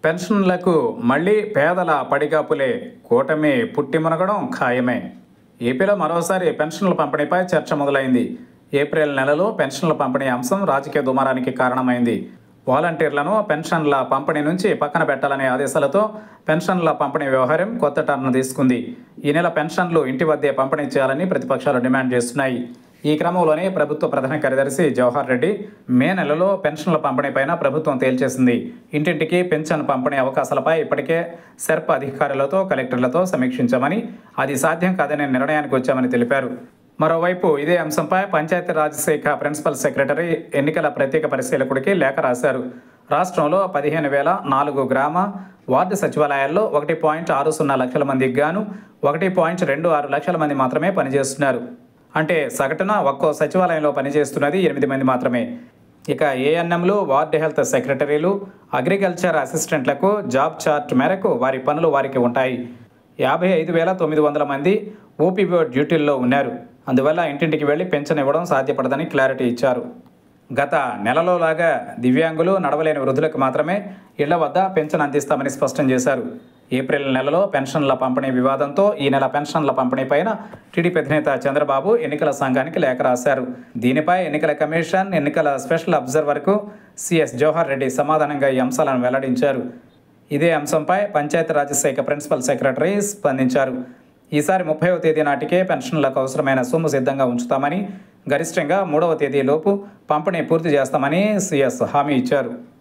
పెన్షన్లకు మళ్ళీ పేదల పడిగాపులే కూటమి పుట్టి మునగడం ఖాయమే ఏపీలో మరోసారి పెన్షన్ల పంపిణీపై చర్చ మొదలైంది ఏప్రిల్ నెలలో పెన్షన్ల పంపిణీ అంశం రాజకీయ దుమారానికి కారణమైంది వాలంటీర్లను పెన్షన్ల పంపిణీ నుంచి పక్కన పెట్టాలనే ఆదేశాలతో పెన్షన్ల పంపిణీ వ్యవహారం కొత్త టర్న్ తీసుకుంది ఈ నెల పెన్షన్లు ఇంటి వద్దే పంపిణీ చేయాలని ప్రతిపక్షాలు డిమాండ్ చేస్తున్నాయి ఈ క్రమంలోనే ప్రభుత్వ ప్రధాన కార్యదర్శి జవహర్ రెడ్డి మే నెలలో పెన్షన్ల పంపిణీపైన ప్రభుత్వం తేల్చేసింది ఇంటింటికి పెన్షన్ పంపిణీ అవకాశాలపై ఇప్పటికే సెర్ప్ అధికారులతో కలెక్టర్లతో సమీక్షించామని అది సాధ్యం కాదనే నిర్ణయానికి వచ్చామని తెలిపారు మరోవైపు ఇదే అంశంపై పంచాయతీరాజ్ శాఖ ప్రిన్సిపల్ సెక్రటరీ ఎన్నికల ప్రత్యేక పరిశీలకుడికి లేఖ రాశారు రాష్ట్రంలో పదిహేను వేల నాలుగు గ్రామ వార్డు సచివాలయాల్లో ఒకటి పాయింట్ ఆరు సున్నా లక్షల మందికి గాను ఒకటి పాయింట్ రెండు ఆరు లక్షల మంది మాత్రమే పనిచేస్తున్నారు అంటే సగటున ఒక్కో సచివాలయంలో పనిచేస్తున్నది ఎనిమిది మంది మాత్రమే ఇక ఏఎన్ఎంలు వార్డు హెల్త్ సెక్రటరీలు అగ్రికల్చర్ అసిస్టెంట్లకు జాబ్ చార్ట్ మేరకు వారి పనులు వారికి ఉంటాయి యాభై ఐదు వేల తొమ్మిది వందల మంది ఓపీఓ డ్యూటీల్లో ఉన్నారు అందువల్ల ఇంటింటికి వెళ్ళి పెన్షన్ ఇవ్వడం సాధ్యపడదని క్లారిటీ ఇచ్చారు గత నెలలో లాగా దివ్యాంగులు నడవలేని వృద్ధులకు మాత్రమే ఇళ్ల వద్ద పెన్షన్ అందిస్తామని స్పష్టం చేశారు ఏప్రిల్ నెలలో పెన్షన్ల పంపిణీ వివాదంతో ఈ నెల పెన్షన్ల పంపిణీ పైన టీడీపీ అధినేత చంద్రబాబు ఎన్నికల సంఘానికి లేఖ రాశారు దీనిపై ఎన్నికల కమిషన్ ఎన్నికల స్పెషల్ అబ్జర్వర్కు సిఎస్ జవహర్ రెడ్డి సమాధానంగా ఈ అంశాలను వెల్లడించారు ఇదే అంశంపై పంచాయతీరాజ్ శాఖ ప్రిన్సిపల్ సెక్రటరీ స్పందించారు ఈసారి ముప్పైవ తేదీ నాటికే పెన్షన్లకు అవసరమైన సొమ్ము సిద్ధంగా ఉంచుతామని గరిష్టంగా మూడవ తేదీలోపు పంపిణీ పూర్తి చేస్తామని సిఎస్ హామీ ఇచ్చారు